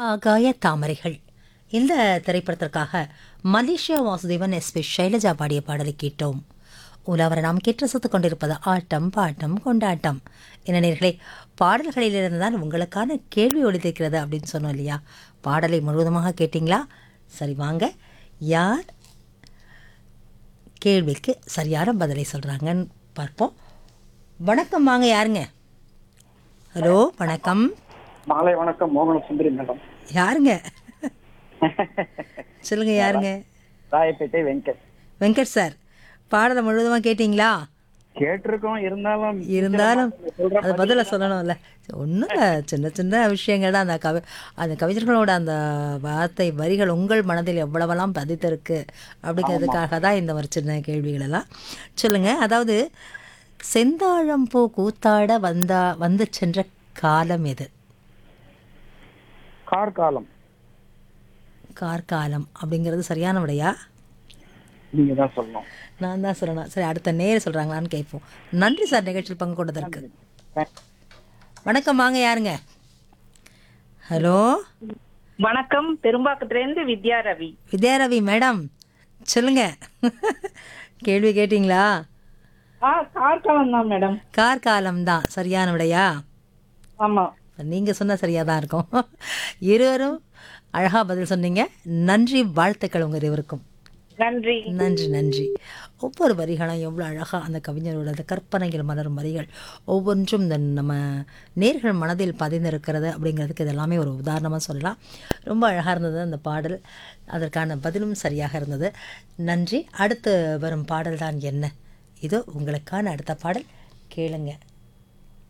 ஆகாய தாமரைகள் இந்த திரைப்படத்திற்காக மலேசியா வாசுதேவன் எஸ்பி ஷைலஜா பாடிய பாடலை கேட்டோம் உலாவரை நாம் கேட்டு ரசித்துக் கொண்டிருப்பது ஆட்டம் பாட்டம் கொண்டாட்டம் என்ன நேர்களே பாடல்களிலிருந்து தான் உங்களுக்கான கேள்வி ஒழித்திருக்கிறது அப்படின்னு சொன்னோம் இல்லையா பாடலை முழுவதுமாக கேட்டிங்களா சரி வாங்க யார் கேள்விக்கு சரியான பதிலை சொல்கிறாங்கன்னு பார்ப்போம் வணக்கம் வாங்க யாருங்க ஹலோ வணக்கம் மாலை வணக்கம் மோகன சுந்தரி மேடம் யாருங்க சொல்லுங்க யாருங்க ராயப்பேட்டை வெங்கட் வெங்கட் சார் பாடலை முழுவதுமாக கேட்டிங்களா கேட்டிருக்கோம் இருந்தாலும் இருந்தாலும் சொல்ற அது பதில சொல்லணும்ல ஒன்றும் இல்லை சின்ன சின்ன விஷயங்கள் தான் அந்த கவி அந்த கவிஞர்களோட அந்த வார்த்தை வரிகள் உங்கள் மனதில் எவ்வளவெல்லாம் பதித்திருக்கு அப்படிங்கிறதுக்காக தான் இந்த ஒரு சின்ன கேள்விகள் எல்லாம் சொல்லுங்க அதாவது செந்தாழம்பூ கூத்தாட வந்தா வந்து சென்ற காலம் எது கார்காலம் கார்காலம் அப்படிங்கிறது சரியான விடையா நீங்க தான் சொல்லணும் நான் தான் சொல்லணும் சரி அடுத்த நேர் சொல்கிறாங்களான்னு கேட்போம் நன்றி சார் நிகழ்ச்சியில் பங்கு கொண்டதற்கு வணக்கம் வாங்க யாருங்க ஹலோ வணக்கம் பெரும்பாக்கத்துல இருந்து வித்யா ரவி வித்யாரவி மேடம் சொல்லுங்க கேள்வி கேட்டிங்களா ஆ கார்காலம் தான் மேடம் கார் காலம் தான் சரியான விடையா ஆமா நீங்கள் சொன்ன சரியாக தான் இருக்கும் இருவரும் அழகாக பதில் சொன்னீங்க நன்றி வாழ்த்துக்கள் உங்கள் இருவருக்கும் நன்றி நன்றி நன்றி ஒவ்வொரு வரிகளும் எவ்வளோ அழகாக அந்த கவிஞரோட அந்த கற்பனைகள் மலரும் வரிகள் ஒவ்வொன்றும் இந்த நம்ம நேர்கள் மனதில் பதிந்திருக்கிறது அப்படிங்கிறதுக்கு இதெல்லாமே ஒரு உதாரணமாக சொல்லலாம் ரொம்ப அழகாக இருந்தது அந்த பாடல் அதற்கான பதிலும் சரியாக இருந்தது நன்றி அடுத்து வரும் பாடல் தான் என்ன இதோ உங்களுக்கான அடுத்த பாடல் கேளுங்க